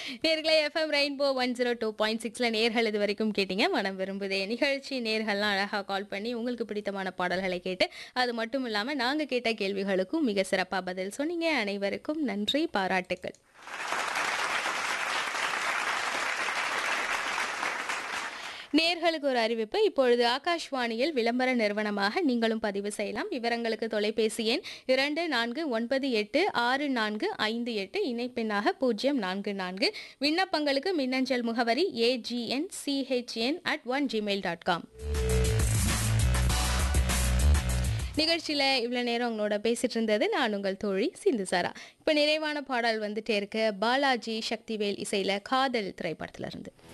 நேர்களை FM Rainbow one zero two point சிக்ஸில் நேர்கள் இது வரைக்கும் கேட்டீங்க மனம் விரும்புதே நிகழ்ச்சி நேர்கள்லாம் அழகாக கால் பண்ணி உங்களுக்கு பிடித்தமான பாடல்களை கேட்டு அது மட்டும் இல்லாமல் நாங்கள் கேட்ட கேள்விகளுக்கும் மிக சிறப்பாக பதில் சொன்னீங்க அனைவருக்கும் நன்றி பாராட்டுக்கள் நேர்களுக்கு ஒரு அறிவிப்பு இப்பொழுது ஆகாஷ்வாணியில் விளம்பர நிறுவனமாக நீங்களும் பதிவு செய்யலாம் விவரங்களுக்கு தொலைபேசி எண் இரண்டு நான்கு ஒன்பது எட்டு ஆறு நான்கு ஐந்து எட்டு இணைப்பெண்ணாக பூஜ்ஜியம் நான்கு நான்கு விண்ணப்பங்களுக்கு மின்னஞ்சல் முகவரி AGN CHN at one Gmail dot com நிகழ்ச்சியில் இவ்வளோ நேரம் உங்களோட பேசிட்டு இருந்தது நான் உங்கள் தோழி சிந்து சாரா இப்போ நிறைவான பாடல் வந்துட்டே இருக்கு பாலாஜி சக்திவேல் இசையில் காதல் திரைப்படத்துல இருந்து